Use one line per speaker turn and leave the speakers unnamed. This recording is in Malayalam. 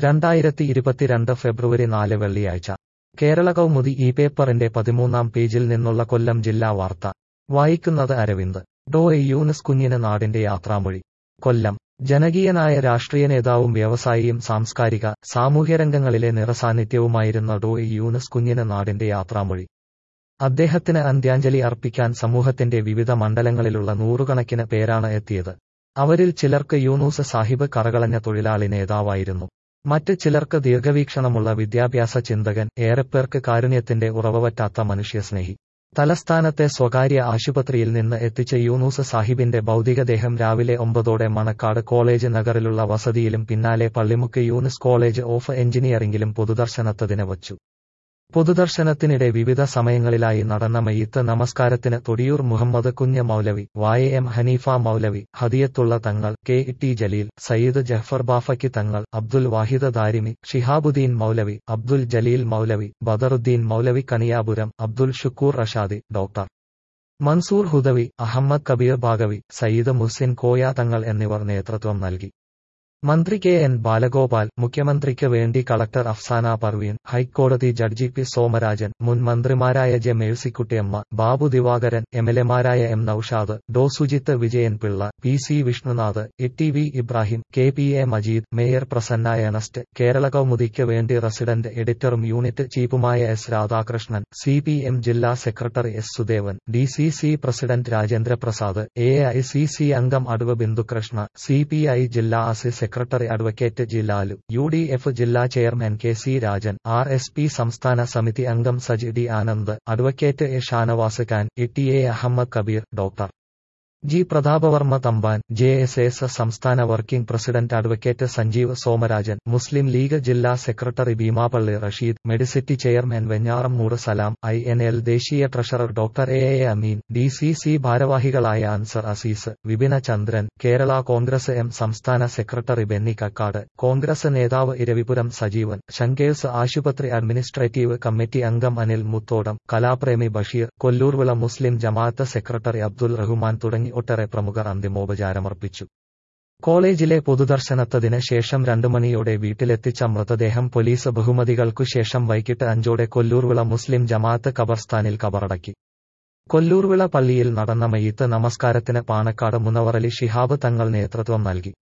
രണ്ടായിരത്തി ഇരുപത്തിരണ്ട് ഫെബ്രുവരി നാല് വെള്ളിയാഴ്ച കേരള കൗമുദി ഈ പേപ്പറിന്റെ പതിമൂന്നാം പേജിൽ നിന്നുള്ള കൊല്ലം ജില്ലാ വാർത്ത വായിക്കുന്നത് അരവിന്ദ് ഡോ എ യൂനസ് കുഞ്ഞിന് നാടിന്റെ യാത്രാമൊഴി കൊല്ലം ജനകീയനായ രാഷ്ട്രീയ നേതാവും വ്യവസായിയും സാംസ്കാരിക സാമൂഹ്യരംഗങ്ങളിലെ നിറസാന്നിധ്യവുമായിരുന്ന ഡോ എ യൂനസ് കുഞ്ഞിന് നാടിന്റെ യാത്രാമൊഴി അദ്ദേഹത്തിന് അന്ത്യാഞ്ജലി അർപ്പിക്കാൻ സമൂഹത്തിന്റെ വിവിധ മണ്ഡലങ്ങളിലുള്ള നൂറുകണക്കിന് പേരാണ് എത്തിയത് അവരിൽ ചിലർക്ക് യൂനൂസ് സാഹിബ് കറകളഞ്ഞ തൊഴിലാളി നേതാവായിരുന്നു മറ്റ് ചിലർക്ക് ദീർഘവീക്ഷണമുള്ള വിദ്യാഭ്യാസ ചിന്തകൻ ഏറെപ്പേർക്ക് കാരുണ്യത്തിന്റെ ഉറവപറ്റാത്ത മനുഷ്യസ്നേഹി തലസ്ഥാനത്തെ സ്വകാര്യ ആശുപത്രിയിൽ നിന്ന് എത്തിച്ച യൂനൂസ് സാഹിബിന്റെ ഭൗതികദേഹം രാവിലെ ഒമ്പതോടെ മണക്കാട് കോളേജ് നഗറിലുള്ള വസതിയിലും പിന്നാലെ പള്ളിമുക്ക് യൂനിസ് കോളേജ് ഓഫ് എഞ്ചിനീയറിംഗിലും പൊതുദർശനത്തതിന് വച്ചു പൊതുദർശനത്തിനിടെ വിവിധ സമയങ്ങളിലായി നടന്ന മയ്യത്ത് നമസ്കാരത്തിന് തൊടിയൂർ മുഹമ്മദ് കുഞ്ഞ് മൗലവി വായ M Haneefa Moulavi Hadiyathulla Thangal K T Jaleel Sayyid Jafar Bafaqi Thangal Abdul Wahid Darimi Shihabuddin Moulavi Abdul Jaleel Moulavi Badaruddin Moulavi Kaniyapuram Abdul Shukoor Rashadi doctor Mansoor Hudawi Ahmed Kabeer Baqavi Sayyid Muhsin Koya Thangal എന്നിവർ നേതൃത്വം നൽകി മന്ത്രി കെ എൻ ബാലഗോപാൽ മുഖ്യമന്ത്രിക്ക് വേണ്ടി കളക്ടർ അഫ്സാന പർവീൻ ഹൈക്കോടതി ജഡ്ജി പി സോമരാജൻ മുൻ മന്ത്രിമാരായ ജെ മേഴ്സിക്കുട്ടിയമ്മ ബാബു ദിവാകരൻ എംഎൽഎമാരായ M Noushad Dr Sujith Vijayan Pillai P C Vishnunath A T V Ibrahim K P A Majeed mayor Prasanna Ernest Kerala കൗമുദിക്ക് വേണ്ടി റെസിഡന്റ് എഡിറ്ററും യൂണിറ്റ് ചീഫുമായ S Radhakrishnan C P M ജില്ലാ secretary S Sudevan D C C president Rajendraprasad A I C C അംഗം അടവ് ബിന്ദുകൃഷ്ണ സി പി ഐ ജില്ലാ assistant secretary advocate G Lalu U D F ജില്ലാ chairman K C Rajan R S P സംസ്ഥാന സമിതി അംഗം Saji D Anand advocate A Shanavas Khan E T A Ahmed Kabeer doctor G Prathapavarma Thampan J S S സംസ്ഥാന working president advocate Sanjeev Somarajan Muslim League ജില്ലാ secretary Beemapally Rasheed Medicity chairman Venjaramoodu Salam I N L ദേശീയ treasurer doctor A A Ameen D C C ഭാരവാഹികളായ അൻസർ അസീസ് വിപിന ചന്ദ്രൻ കേരള കോൺഗ്രസ് എം സംസ്ഥാന സെക്രട്ടറി ബെന്നി കക്കാട് കോൺഗ്രസ് നേതാവ് ഇരവിപുരം സജീവൻ ശങ്കേഴ്സ് ആശുപത്രി അഡ്മിനിസ്ട്രേറ്റീവ് കമ്മിറ്റി അംഗം അനിൽ മുത്തോടം കലാപ്രേമി ബഷീർ കൊല്ലൂർവിള മുസ്ലിം ജമാഅത്ത് സെക്രട്ടറി അബ്ദുൽ റഹ്മാൻ തുടങ്ങി ഒട്ടേറെ പ്രമുഖർ അന്തിമോപചാരമർപ്പിച്ചു കോളേജിലെ പൊതുദർശനത്തതിന് ശേഷം രണ്ടു മണിയോടെ വീട്ടിലെത്തിച്ച മൃതദേഹം പോലീസ് ബഹുമതികൾക്കു ശേഷം വൈകിട്ട് അഞ്ചോടെ കൊല്ലൂർവിള മുസ്ലിം ജമാഅത്ത് ഖബർസ്ഥാനിൽ കബറടക്കി കൊല്ലൂർവിള പള്ളിയിൽ നടന്ന മയ്യത്ത് നമസ്കാരത്തിന് പാണക്കാട് മുനവറലി ഷിഹാബ് തങ്ങൾ നേതൃത്വം നൽകി